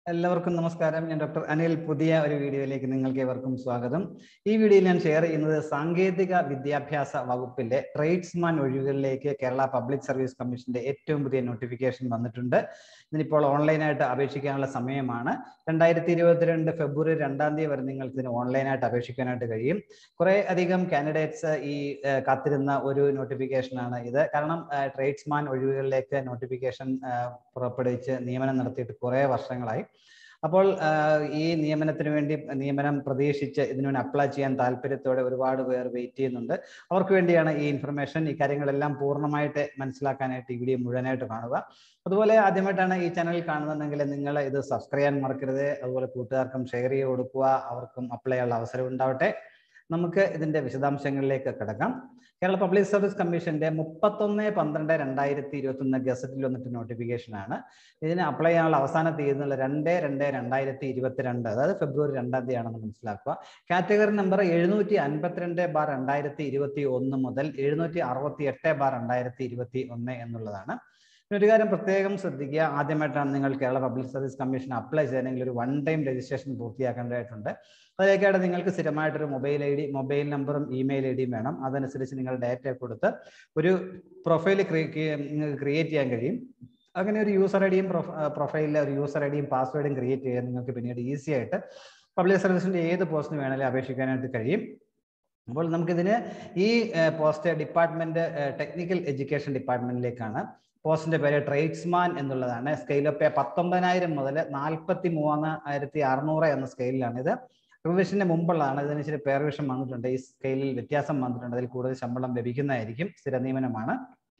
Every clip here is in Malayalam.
എല്ലാവർക്കും നമസ്കാരം ഞാൻ ഡോക്ടർ അനിൽ പുതിയ ഒരു വീഡിയോയിലേക്ക് നിങ്ങൾക്ക് ഏവർക്കും സ്വാഗതം ഈ വീഡിയോയിൽ ഞാൻ ഷെയർ ചെയ്യുന്നത് സാങ്കേതിക വിദ്യാഭ്യാസ വകുപ്പിലെ ട്രേഡ്സ്മാൻ ഒഴിവുകളിലേക്ക് കേരള പബ്ലിക് സർവീസ് കമ്മീഷന്റെ ഏറ്റവും പുതിയ നോട്ടിഫിക്കേഷൻ വന്നിട്ടുണ്ട് ഇതിനിപ്പോൾ ഓൺലൈനായിട്ട് അപേക്ഷിക്കാനുള്ള സമയമാണ് രണ്ടായിരത്തി ഇരുപത്തിരണ്ട് ഫെബ്രുവരി രണ്ടാം തീയതി വരെ നിങ്ങൾക്ക് ഇതിന് ഓൺലൈനായിട്ട് അപേക്ഷിക്കാനായിട്ട് കഴിയും കുറെ അധികം കാൻഡിഡേറ്റ്സ് ഈ ഏഹ്, കാത്തിരുന്ന ഒരു നോട്ടിഫിക്കേഷനാണ് ഇത് കാരണം ട്രേഡ്സ്മാൻ ഒഴിവുകളിലേക്ക് നോട്ടിഫിക്കേഷൻ പുറപ്പെടുവിച്ച് നിയമനം നടത്തിയിട്ട് കുറെ വർഷങ്ങളായി അപ്പോൾ ആഹ്, ഈ നിയമനത്തിന് വേണ്ടി നിയമനം പ്രതീക്ഷിച്ച് ഇതിനു വേണ്ടി അപ്ലൈ ചെയ്യാൻ താല്പര്യത്തോടെ ഒരുപാട് പേർ വെയിറ്റ് ചെയ്യുന്നുണ്ട് അവർക്ക് വേണ്ടിയാണ് ഈ ഇൻഫർമേഷൻ ഈ കാര്യങ്ങളെല്ലാം പൂർണ്ണമായിട്ട് മനസ്സിലാക്കാനായിട്ട് ഈ വീഡിയോ മുഴുവനായിട്ട് കാണുക അതുപോലെ ആദ്യമായിട്ടാണ് ഈ ചാനൽ കാണുന്നതെങ്കിൽ നിങ്ങൾ ഇത് സബ്സ്ക്രൈബ് ചെയ്യാൻ മറക്കരുത് അതുപോലെ കൂട്ടുകാർക്കും ഷെയർ ചെയ്ത് കൊടുക്കുക അവർക്കും അപ്ലൈ ചെയ്യാനുള്ള അവസരം ഉണ്ടാവട്ടെ നമുക്ക് ഇതിന്റെ വിശദാംശങ്ങളിലേക്ക് കിടക്കാം കേരള പബ്ലിക് സർവീസ് കമ്മീഷന്റെ മുപ്പത്തൊന്ന് പന്ത്രണ്ട് രണ്ടായിരത്തി ഇരുപത്തി ഒന്ന് ഗസറ്റിൽ വന്നിട്ട് നോട്ടിഫിക്കേഷൻ ആണ് ഇതിന് അപ്ലൈ ചെയ്യാനുള്ള അവസാന തീയതി എന്നുള്ള രണ്ട് രണ്ട് രണ്ടായിരത്തി ഇരുപത്തിരണ്ട് അതായത് ഫെബ്രുവരി രണ്ടാം തീയതി ആണെന്ന് മനസ്സിലാക്കുക കാറ്റഗറി നമ്പർ എഴുന്നൂറ്റി അൻപത്തിരണ്ട് ബാർ രണ്ടായിരത്തി ഇരുപത്തി ഒന്ന് മുതൽ എഴുന്നൂറ്റി അറുപത്തി എട്ട് ബാർ രണ്ടായിരത്തി ഇരുപത്തി ഒന്ന് എന്നുള്ളതാണ് പിന്നെ ഒരു കാര്യം പ്രത്യേകം ശ്രദ്ധിക്കുക ആദ്യമായിട്ടാണ് നിങ്ങൾ Kerala public service commission apply ചെയ്യണമെങ്കിൽ ഒരു വൺ ടൈം രജിസ്ട്രേഷൻ പൂർത്തിയാക്കേണ്ടതായിട്ടുണ്ട് അതിലേക്കായിട്ട് നിങ്ങൾക്ക് സ്ഥിരമായിട്ടൊരു മൊബൈൽ ഐ ഡി മൊബൈൽ നമ്പറും ഇമെയിൽ ഐ ഡിയും വേണം അതനുസരിച്ച് നിങ്ങൾ ഡാറ്റ കൊടുത്ത് ഒരു പ്രൊഫൈൽ ക്രിയേറ്റ് ചെയ്യാൻ കഴിയും അങ്ങനെ ഒരു യൂസർ ഐ ഡിയും പ്രൊഫൈലിലെ ഒരു യൂസർ ഐ ഡിയും പാസ്വേഡും ക്രിയേറ്റ് ചെയ്യാൻ നിങ്ങൾക്ക് പിന്നീട് ഈസി ആയിട്ട് പബ്ലിക് സർവീസിന്റെ ഏത് പോസ്റ്റിന് വേണമെങ്കിലും അപേക്ഷിക്കാനായിട്ട് കഴിയും അപ്പോൾ നമുക്കിതിന് ഈ പോസ്റ്റ് ഡിപ്പാർട്ട്മെന്റ് ടെക്നിക്കൽ എഡ്യൂക്കേഷൻ ഡിപ്പാർട്ട്മെന്റിലേക്കാണ് പോസ്റ്റിന്റെ പേര് ട്രേഡ്സ്മാൻ എന്നുള്ളതാണ് സ്കെയിൽ ഓഫ് പേ പത്തൊമ്പതിനായിരം മുതൽ നാൽപ്പത്തി മൂവായിരത്തി അറുന്നൂറ് എന്ന സ്കെയിലാണ് ഇത് റിവിഷന് മുമ്പുള്ളതാണ് ഇതിന് ഇച്ചിരി പേർ റിവിഷൻ വന്നിട്ടുണ്ട് ഈ സ്കെയിലിൽ വ്യത്യാസം വന്നിട്ടുണ്ട് അതിൽ കൂടുതൽ ശമ്പളം ലഭിക്കുന്നതായിരിക്കും സ്ഥിര നിയമനമാണ്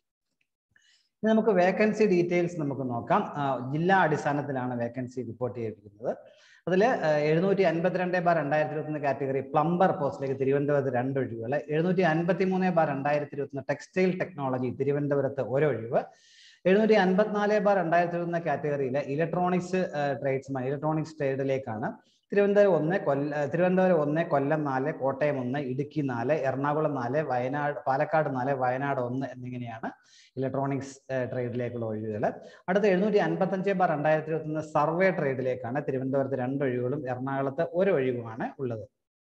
ഇനി നമുക്ക് വേക്കൻസി ഡീറ്റെയിൽസ് നമുക്ക് നോക്കാം ആ, ജില്ലാ അടിസ്ഥാനത്തിലാണ് വേക്കൻസി റിപ്പോർട്ട് ചെയ്തിരിക്കുന്നത് അതിൽ എഴുന്നൂറ്റി അൻപത്തിരണ്ട് ബാർ രണ്ടായിരത്തി ഇരുപത്തൊന്ന് കാറ്റഗറി പ്ലംബർ പോസ്റ്റിലേക്ക് തിരുവനന്തപുരത്ത് രണ്ട് ഒഴിവുകൾ എഴുന്നൂറ്റി അൻപത്തി മൂന്ന് ബാർ രണ്ടായിരത്തി ഇരുപത്തൊന്ന് ടെക്സ്റ്റൈൽ ടെക്നോളജി തിരുവനന്തപുരത്ത് ഒരു ഒഴിവ് എഴുന്നൂറ്റി അൻപത്തിനാല് ബാർ രണ്ടായിരത്തി ഇരുപത്തൊന്ന് കാറ്റഗറിയിൽ ഇലക്ട്രോണിക്സ് ട്രേഡ്സ്മാൻ ഇലക്ട്രോണിക്സ് ട്രേഡിലേക്കാണ് തിരുവനന്തപുരം ഒന്ന് കൊല്ല തിരുവനന്തപുരം ഒന്ന് കൊല്ലം നാല് കോട്ടയം ഒന്ന് ഇടുക്കി നാല് എറണാകുളം നാല് വയനാട് പാലക്കാട് നാല് വയനാട് ഒന്ന് എന്നിങ്ങനെയാണ് ഇലക്ട്രോണിക്സ് ട്രേഡിലേക്കുള്ള ഒഴിവുകൾ അടുത്ത എഴുന്നൂറ്റി അൻപത്തഞ്ച് ബാർ രണ്ടായിരത്തി ഇരുപത്തൊന്ന് സർവേ ട്രേഡിലേക്കാണ് തിരുവനന്തപുരത്ത് രണ്ട് ഒഴിവുകളും എറണാകുളത്ത് ഒരു ഒഴിവുമാണ് ഉള്ളത്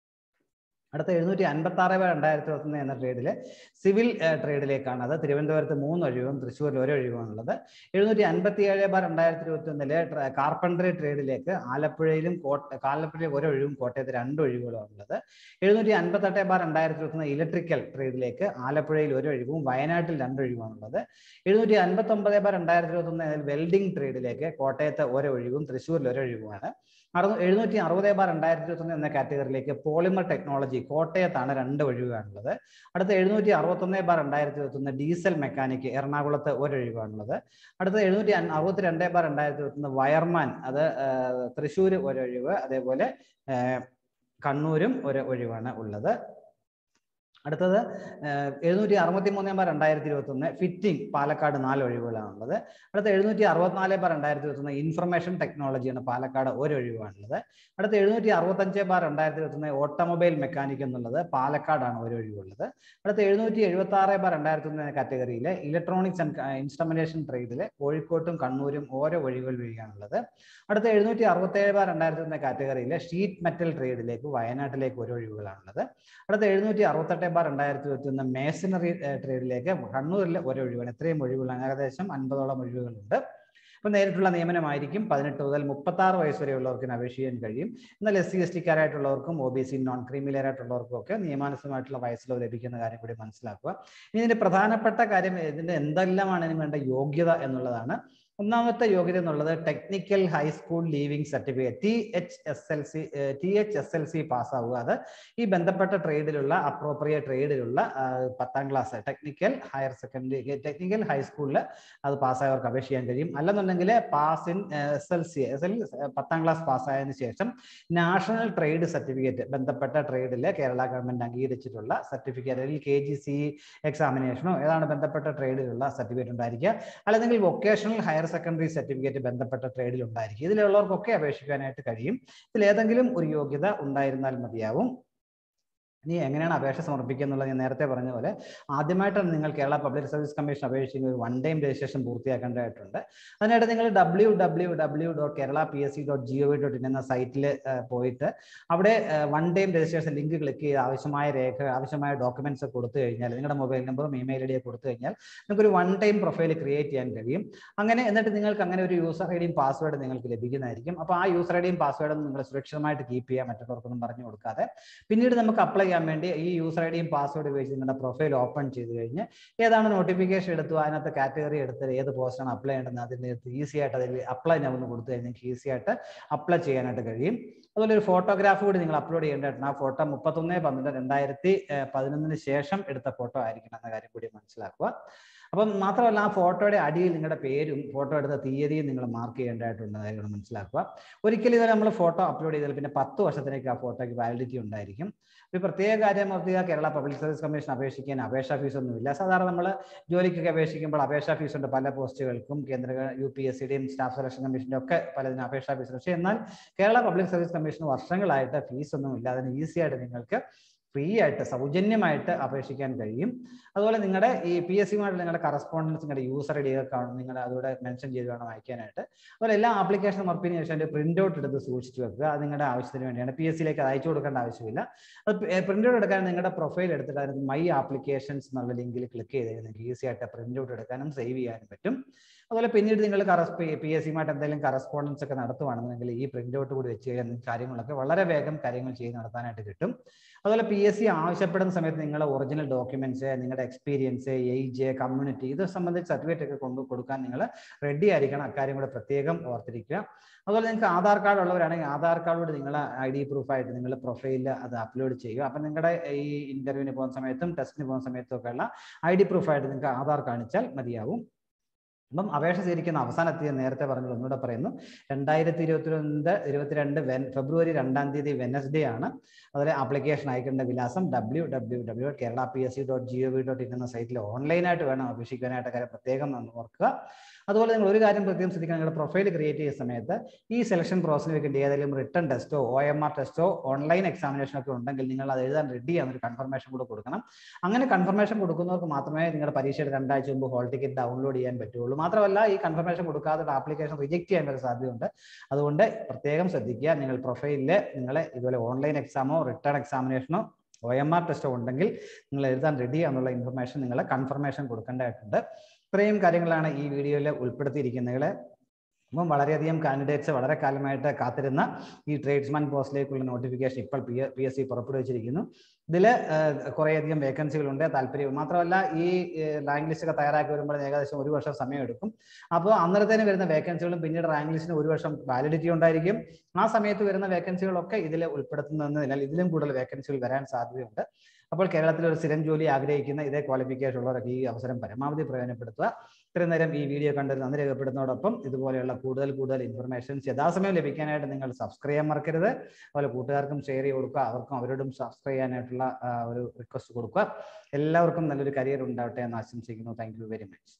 അടുത്ത എഴുന്നൂറ്റി അൻപത്തി ആറ് ബാർ രണ്ടായിരത്തി ഇരുപത്തൊന്ന് എന്ന ട്രേഡിലെ സിവിൽ ട്രേഡിലേക്കാണ് അത് തിരുവനന്തപുരത്ത് മൂന്ന് ഒഴിവും തൃശ്ശൂരിൽ ഒരു ഒഴിവുമാണുള്ളത് എഴുന്നൂറ്റി അൻപത്തി ഏഴ് ബാർ രണ്ടായിരത്തി ഇരുപത്തി ഒന്നിലെ കാർപ്പൻട്രി ട്രേഡിലേക്ക് ആലപ്പുഴയിലും കോട്ട ആലപ്പുഴയിൽ ഒരു ഒഴിവും കോട്ടയത്ത് രണ്ട് ഒഴിവുകളും ഉള്ളത് എഴുന്നൂറ്റി അൻപത്തെട്ട് ബാർ രണ്ടായിരത്തി ഇരുപത്തി ഇലക്ട്രിക്കൽ ട്രേഡിലേക്ക് ആലപ്പുഴയിൽ ഒരു ഒഴിവും വയനാട്ടിൽ രണ്ട് ഒഴിവുമാണുള്ളത് എഴുന്നൂറ്റി അൻപത്തി ഒമ്പത് ബാർ രണ്ടായിരത്തി ഇരുപത്തി ഒന്ന് വെൽഡിംഗ് ട്രേഡിലേക്ക് കോട്ടയത്ത് ഒരു ഒഴിവും തൃശ്ശൂരിൽ ഒരു ഒഴിവുമാണ് അറുന്നൂ എഴുന്നൂറ്റി അറുപത് ബാർ രണ്ടായിരത്തി ഇരുപത്തൊന്ന് എന്ന കാറ്റഗറിയിലേക്ക് പോളിമർ ടെക്നോളജി കോട്ടയത്താണ് രണ്ട് ഒഴിവാണുള്ളത് അടുത്ത എഴുന്നൂറ്റി അറുപത്തൊന്ന് ബാർ രണ്ടായിരത്തി ഇരുപത്തൊന്ന് ഡീസൽ മെക്കാനിക്ക് എറണാകുളത്ത് ഒരു ഒഴിവാണുള്ളത് അടുത്ത എഴുന്നൂറ്റി അറുപത്തി രണ്ട് ബാർ രണ്ടായിരത്തി ഇരുപത്തൊന്ന് വയർമാൻ അത് തൃശ്ശൂർ ഒരു ഒഴിവ് അതേപോലെ ഏഹ്, കണ്ണൂരും ഒരു ഒഴിവാണ് ഉള്ളത് അടുത്തത് എഴുന്നൂറ്റി അറുപത്തി മൂന്ന് ബാർ രണ്ടായിരത്തി ഇരുപത്തി ഒന്ന് ഫിറ്റിംഗ് പാലക്കാട് നാല് ഒഴിവുകളാണുള്ളത് അടുത്ത എഴുന്നൂറ്റി അറുപത്തിനാല് ബാർ രണ്ടായിരത്തി ഇരുപത്തി ഒന്ന് ഇൻഫർമേഷൻ ടെക്നോളജിയാണ് പാലക്കാട് ഒരു ഒഴിവാണുള്ളത് അടുത്ത എഴുന്നൂറ്റി അറുപത്തഞ്ച് ബാർ രണ്ടായിരത്തി ഇരുപത്തി ഒന്ന് ഓട്ടോമൊബൈൽ മെക്കാനിക് എന്നുള്ളത് പാലക്കാടാണ് ഒരു ഒഴിവുള്ളത് അടുത്ത എഴുന്നൂറ്റി എഴുപത്തി ആറ് ബാർ രണ്ടായിരത്തി ഒന്ന് കാറ്റഗറിയിലെ ഇലക്ട്രോണിക്സ് ആൻഡ് ഇൻസ്ട്രുമെന്റേഷൻ ട്രേഡിലെ കോഴിക്കോട്ടും കണ്ണൂരും ഓരോ ഒഴിവുകൾ വഴിയാണുള്ളത് അടുത്ത എഴുന്നൂറ്റി അറുപത്തി ഏഴ് ബാർ രണ്ടായിരത്തി ഒന്ന് കാറ്റഗറിയിലെ ഷീറ്റ് മെറ്റൽ ട്രേഡിലേക്ക് വയനാട്ടിലേക്ക് ഒരു ഒഴിവുകളാണുള്ളത് അടുത്ത എഴുന്നൂറ്റി അറുപത്തെട്ട് ബാർ രണ്ടായിരത്തി ഇരുപത്തി ഒന്ന് മേസണറി ട്രേഡിലേക്ക് കണ്ണൂരിലെ ഒരു ഒഴിവാണ് ഇത്രയും ഒഴിവുകളാണ് ഏകദേശം അൻപതോളം ഒഴിവുകളുണ്ട് അപ്പൊ നേരിട്ടുള്ള നിയമനമായിരിക്കും പതിനെട്ട് മുതൽ മുപ്പത്തി ആറ് വയസ്സ് വരെയുള്ളവർക്ക് അപേക്ഷിക്കാൻ കഴിയും എന്നാൽ എസ് സി എസ് ടിക്കാരായിട്ടുള്ളവർക്കും O B C non creamy layer ആയിട്ടുള്ളവർക്കും ഒക്കെ നിയമാനുസൃതമായിട്ടുള്ള വയസ്സിലോ ലഭിക്കുന്ന കാര്യം കൂടി മനസ്സിലാക്കുക ഇനി ഇതിന്റെ പ്രധാനപ്പെട്ട കാര്യം ഇതിന്റെ എന്തെല്ലാമാണ് ഇതിന് വേണ്ട യോഗ്യത എന്നുള്ളതാണ് ഒന്നാമത്തെ യോഗ്യത എന്നുള്ളത് technical high school leaving certificate T H S L C T H S L C പാസ്സാവുക അത് ഈ ബന്ധപ്പെട്ട ട്രേഡിലുള്ള അപ്രോപ്രിയ ട്രേഡിലുള്ള പത്താം class technical higher secondary technical ഹൈസ്കൂളിൽ അത് പാസ്സായവർക്ക് അപേക്ഷിക്കാൻ കഴിയും അല്ലെന്നുണ്ടെങ്കിൽ pass in S L C S L പത്താം ക്ലാസ് പാസ്സായതിനു ശേഷം നാഷണൽ ട്രേഡ് സർട്ടിഫിക്കറ്റ് ബന്ധപ്പെട്ട ട്രേഡിൽ കേരള ഗവൺമെന്റ് അംഗീകരിച്ചിട്ടുള്ള സർട്ടിഫിക്കറ്റ് അല്ലെങ്കിൽ കെ ജി സി എക്സാമിനേഷനോ ഏതാണ് ബന്ധപ്പെട്ട ട്രേഡിലുള്ള സർട്ടിഫിക്കറ്റ് ഉണ്ടായിരിക്കുക അല്ലെങ്കിൽ വൊക്കേഷണൽ ഹയർ സെക്കൻഡറി സർട്ടിഫിക്കറ്റ് ബന്ധപ്പെട്ട ട്രേഡിൽ ഉണ്ടായിരിക്കും ഇതിലുള്ളവർക്കൊക്കെ അപേക്ഷിക്കാനായിട്ട് കഴിയും ഇതിൽ ഏതെങ്കിലും ഒരു യോഗ്യത ഉണ്ടായിരുന്നാൽ മതിയാവും ഇനി എങ്ങനെയാണ് അപേക്ഷ സമർപ്പിക്കുക എന്നുള്ളത് ഞാൻ നേരത്തെ പറഞ്ഞ പോലെ ആദ്യമായിട്ടാണ് നിങ്ങൾ കേരള പബ്ലിക് സർവീസ് കമ്മീഷൻ അപേക്ഷിക്കുന്ന ഒരു വൺ ടൈം രജിസ്ട്രേഷൻ പൂർത്തിയാക്കേണ്ടതായിട്ടുണ്ട് അതിനായിട്ട് നിങ്ങൾ W W W dot Kerala P S C dot G O V dot in എന്ന സൈറ്റിൽ പോയിട്ട് അവിടെ one time registration link click ചെയ്ത് ആവശ്യമായ രേഖ ആവശ്യമായ ഡോക്യുമെന്റ്സ് കൊടുത്തു കഴിഞ്ഞാൽ നിങ്ങളുടെ മൊബൈൽ നമ്പറും ഇമെയിൽ ഐ ഡിയും കൊടുത്തു കഴിഞ്ഞാൽ നിങ്ങൾക്ക് ഒരു വൺ ടൈം പ്രൊഫൈൽ ക്രിയേറ്റ് ചെയ്യാൻ കഴിയും അങ്ങനെ എന്നിട്ട് നിങ്ങൾക്ക് അങ്ങനെ ഒരു യൂസർ ഐ ഡിയും പാസ്വേഡ് നിങ്ങൾക്ക് ലഭിക്കുന്നതായിരിക്കും അപ്പോൾ ആ യൂസർ ഐ ഡിയും പാസ്വേഡും നിങ്ങൾ സുരക്ഷിതമായിട്ട് കീപ്പ് ചെയ്യുക മറ്റുള്ളവർക്കൊന്നും പറഞ്ഞു കൊടുക്കാതെ പിന്നീട് നമുക്ക് അപ്ലൈ ചെയ്യാൻ വേണ്ടി ഈ യൂസർ ഐ ഡിയും പാസ്വേഡ് ഉപയോഗിച്ച് നിങ്ങളുടെ പ്രൊഫൈൽ ഓപ്പൺ ചെയ്ത് കഴിഞ്ഞ് ഏതാണ് നോട്ടിഫിക്കേഷൻ എടുത്തു അതിനകത്ത് കാറ്റഗറി എടുത്ത് ഏത് പോസ്റ്റാണ് അപ്ലൈ ചെയ്യേണ്ടത് അതിൻ്റെ ഈസി ആയിട്ട് അതിൽ അപ്ലൈ ഞാൻ ഒന്ന് കൊടുത്തു കഴിഞ്ഞാൽ ഈസി ആയിട്ട് അപ്ലൈ ചെയ്യാനായിട്ട് കഴിയും അതുപോലെ ഒരു ഫോട്ടോഗ്രാഫ് കൂടി നിങ്ങൾ അപ്ലോഡ് ചെയ്യേണ്ടതായിട്ടുണ്ട് ആ ഫോട്ടോ മുപ്പത്തൊന്ന് പന്ത്രണ്ട് രണ്ടായിരത്തി പതിനൊന്നിന് ശേഷം എടുത്ത ഫോട്ടോ ആയിരിക്കണം എന്ന കാര്യം കൂടി മനസ്സിലാക്കുക അപ്പം മാത്രമല്ല ആ ഫോട്ടോയുടെ അടിയിൽ നിങ്ങളുടെ പേരും ഫോട്ടോ എടുത്ത തീയതിയും നിങ്ങൾ മാർക്ക് ചെയ്യേണ്ടതായിട്ടുണ്ട് കാര്യം മനസ്സിലാക്കുക ഒരിക്കലും ഇതുവരെ നമ്മൾ ഫോട്ടോ അപ്ലോഡ് ചെയ്താൽ പിന്നെ പത്ത് വർഷത്തിലേക്ക് ആ ഫോട്ടോയ്ക്ക് വാലിഡിറ്റി ഉണ്ടായിരിക്കും ഒരു പ്രത്യേക കാര്യം ഓർക്കുക കേരള പബ്ലിക് സർവീസ് കമ്മീഷൻ അപേക്ഷിക്കാൻ അപേക്ഷാ ഫീസ് ഒന്നുമില്ല സാധാരണ നമ്മൾ ജോലിക്കൊക്കെ അപേക്ഷിക്കുമ്പോൾ അപേക്ഷാ ഫീസ് ഉണ്ട് പല പോസ്റ്റുകൾക്കും കേന്ദ്ര യു പി എസ് സിയുടെയും സ്റ്റാഫ് സെലക്ഷൻ കമ്മീഷൻ്റെ ഒക്കെ പലതിനും അപേക്ഷാ ഫീസ് പക്ഷേ എന്നാൽ കേരള പബ്ലിക് സർവീസ് കമ്മീഷൻ വർഷങ്ങളായിട്ട് ഫീസ് ഒന്നും ഇല്ല അതിന് ഈസി ആയിട്ട് നിങ്ങൾക്ക് ഫ്രീ ആയിട്ട് സൗജന്യമായിട്ട് അപേക്ഷിക്കാൻ കഴിയും അതുപോലെ നിങ്ങളുടെ ഈ പി എസ് സിയുമായിട്ട് നിങ്ങളുടെ കറസ്പോണ്ടൻസ് നിങ്ങളുടെ യൂസർ ഐ ഡി ഒക്കെ നിങ്ങൾ അതോടെ മെൻഷൻ ചെയ്ത് വേണം അയക്കാനായിട്ട് അതുപോലെ എല്ലാ ആപ്ലിക്കേഷൻ സമർപ്പിച്ചതിന് ശേഷം അതിന്റെ പ്രിന്റ് ഔട്ട് എടുത്ത് സൂക്ഷിച്ചു വെക്കുക അത് നിങ്ങളുടെ ആവശ്യത്തിന് വേണ്ടിയാണ് പി എസ് സിയിലേക്ക് അയച്ചു കൊടുക്കേണ്ട ആവശ്യമില്ല അത് പ്രിന്റ് ഔട്ട് എടുക്കാൻ നിങ്ങളുടെ പ്രൊഫൈൽ എടുത്തിട്ട് അതിന് മൈ ആപ്ലിക്കേഷൻസ് എന്നുള്ള ലിങ്കിൽ ക്ലിക്ക് ചെയ്ത് നിങ്ങൾക്ക് ഈസി ആയിട്ട് പ്രിന്റ് ഔട്ട് എടുക്കാനും സേവ് ചെയ്യാനും പറ്റും അതുപോലെ പിന്നീട് നിങ്ങൾ കറസ് പി എസ് സിയുമായിട്ട് എന്തെങ്കിലും കറസ്പോണ്ടൻസ് ഒക്കെ നടത്തുവാണെന്നുണ്ടെങ്കിൽ ഈ പ്രിന്റ് ഔട്ട് കൂടി വെച്ച് കഴിഞ്ഞാൽ കാര്യങ്ങളൊക്കെ വളരെ വേഗം കാര്യങ്ങൾ ചെയ്ത് നടത്താനായിട്ട് കിട്ടും അതുപോലെ പി എസ് സി ആവശ്യപ്പെടുന്ന സമയത്ത് നിങ്ങളുടെ ഒറിജിനൽ ഡോക്യുമെന്റ്സ് നിങ്ങളുടെ എക്സ്പീരിയൻസ് ഏജ് കമ്മ്യൂണിറ്റി ഇത് സംബന്ധിച്ച് സർട്ടിഫിക്കറ്റ് ഒക്കെ കൊണ്ടു കൊടുക്കാൻ നിങ്ങൾ റെഡി ആയിരിക്കണം അക്കാര്യം കൂടെ പ്രത്യേകം ഓർത്തിരിക്കുക അതുപോലെ നിങ്ങൾക്ക് ആധാർ കാർഡ് ഉള്ളവരാണെങ്കിൽ ആധാർ കാർഡോട് നിങ്ങൾ ഐ ഡി പ്രൂഫായിട്ട് നിങ്ങൾ പ്രൊഫൈലിൽ അത് അപ്ലോഡ് ചെയ്യുക അപ്പം നിങ്ങളുടെ ഈ ഇന്റർവ്യൂവിന് പോകുന്ന സമയത്തും ടെസ്റ്റിന് പോകുന്ന സമയത്തും ഒക്കെ ഉള്ള ഐ ഡി പ്രൂഫായിട്ട് നിങ്ങൾക്ക് ആധാർ കാണിച്ചാൽ മതിയാവും അപ്പം അപേക്ഷ സ്വീകരിക്കുന്ന അവസാന തീയതി നേരത്തെ പറഞ്ഞത് ഒന്നുകൂടെ പറയുന്നു രണ്ടായിരത്തി ഇരുപത്തിരണ്ട് ഇരുപത്തിരണ്ട് വെൻ ഫെബ്രുവരി രണ്ടാം തീയതി വെനസ്ഡേ ആണ് അതുപോലെ ആപ്ലിക്കേഷൻ അയക്കേണ്ട വിലാസം W W W Kerala P S C dot G O V dot in എന്ന സൈറ്റിൽ ഓൺലൈനായിട്ട് വേണം അപേക്ഷിക്കാനായിട്ട് കാര്യം പ്രത്യേകം ഓർക്കുക അതുപോലെ നിങ്ങൾ ഒരു കാര്യം പ്രത്യേകം ശ്രദ്ധിക്കണം നിങ്ങളുടെ പ്രൊഫൈൽ ക്രിയേറ്റ് ചെയ്യുന്ന സമയത്ത് ഈ സെലക്ഷൻ പ്രോസസ്സിന് വേണ്ടി ഏതെങ്കിലും റിട്ടേൺ ടെസ്റ്റോ ഒ എം ആർ ടെസ്റ്റോ ഓൺലൈൻ എക്സാമിനേഷൻ ഒക്കെ ഉണ്ടെങ്കിൽ നിങ്ങൾ അത് എഴുതാൻ റെഡി ചെയ്യാൻ ഒരു കൺഫർമേഷൻ കൂടെ കൊടുക്കണം അങ്ങനെ കൺഫർമേഷൻ കൊടുക്കുന്നവർക്ക് മാത്രമേ നിങ്ങളുടെ പരീക്ഷയുടെ രണ്ടാഴ്ച മുമ്പ് ഹോൾ ടിക്കറ്റ് ഡൗൺലോഡ് ചെയ്യാൻ പറ്റുള്ളൂ മാത്രമല്ല ഈ കൺഫർമേഷൻ കൊടുക്കാതെ ആപ്ലിക്കേഷൻ റിജക്ട് ചെയ്യാൻ വരെ സാധ്യതയുണ്ട് അതുകൊണ്ട് പ്രത്യേകം ശ്രദ്ധിക്കുക നിങ്ങൾ പ്രൊഫൈലിൽ നിങ്ങളെ ഇതുപോലെ ഓൺലൈൻ എക്സാമോ റിട്ടേൺ എക്സാമിനേഷനോ ഒ എം ആർ ടെസ്റ്റോ ഉണ്ടെങ്കിൽ നിങ്ങൾ എഴുതാൻ റെഡി എന്നുള്ള ഇൻഫർമേഷൻ നിങ്ങൾ കൺഫർമേഷൻ കൊടുക്കേണ്ടതായിട്ടുണ്ട് ഇത്രയും കാര്യങ്ങളാണ് ഈ വീഡിയോയിൽ ഉൾപ്പെടുത്തിയിരിക്കുന്നത് അപ്പം വളരെയധികം കാൻഡിഡേറ്റ്സ് വളരെ കാലമായിട്ട് കാത്തിരുന്ന ഈ ട്രേഡ്സ്മാൻ പോസ്റ്റിലേക്കുള്ള നോട്ടിഫിക്കേഷൻ ഇപ്പോൾ പി പി എസ് സി പുറപ്പെടുവിച്ചിരിക്കുന്നു ഇതിൽ കുറേയധികം വേക്കൻസികളുണ്ട് താല്പര്യം മാത്രമല്ല ഈ റാങ്ക് ലിസ്റ്റ് ഒക്കെ തയ്യാറാക്കി വരുമ്പോൾ ഏകദേശം ഒരു വർഷം സമയം എടുക്കും അപ്പോൾ അന്നേരത്തേന് വരുന്ന വേക്കൻസികളും പിന്നീട് റാങ്ക് ലിസ്റ്റിന് ഒരു വർഷം വാലിഡിറ്റി ഉണ്ടായിരിക്കും ആ സമയത്ത് വരുന്ന വേക്കൻസികളൊക്കെ ഇതിൽ ഉൾപ്പെടുത്തുന്നതിനാൽ ഇതിലും കൂടുതൽ വേക്കൻസികൾ വരാൻ സാധ്യതയുണ്ട് അപ്പോൾ കേരളത്തിൽ ഒരു സ്ഥിരം ജോലി ആഗ്രഹിക്കുന്ന ഇതേ ക്വാളിഫിക്കേഷൻ ഉള്ളവരൊക്കെ ഈ അവസരം പരമാവധി പ്രയോജനപ്പെടുത്തുക ഇത്രയും നേരം ഈ വീഡിയോ കണ്ടത് നന്ദി രേഖപ്പെടുന്നതോടൊപ്പം ഇതുപോലെയുള്ള കൂടുതൽ കൂടുതൽ ഇൻഫർമേഷൻസ് യഥാസമയം ലഭിക്കാനായിട്ട് നിങ്ങൾ സബ്സ്ക്രൈബ് ചെയ്യാൻ മറക്കരുത് അതുപോലെ കൂട്ടുകാർക്കും ഷെയർ ചെയ്ത് കൊടുക്കുക അവർക്കും അവരോടും സബ്സ്ക്രൈബ് ചെയ്യാനായിട്ടുള്ള ഒരു റിക്വസ്റ്റ് കൊടുക്കുക എല്ലാവർക്കും നല്ലൊരു കരിയർ ഉണ്ടാവട്ടെ എന്ന് ആശംസിക്കുന്നു താങ്ക് വെരി മച്ച്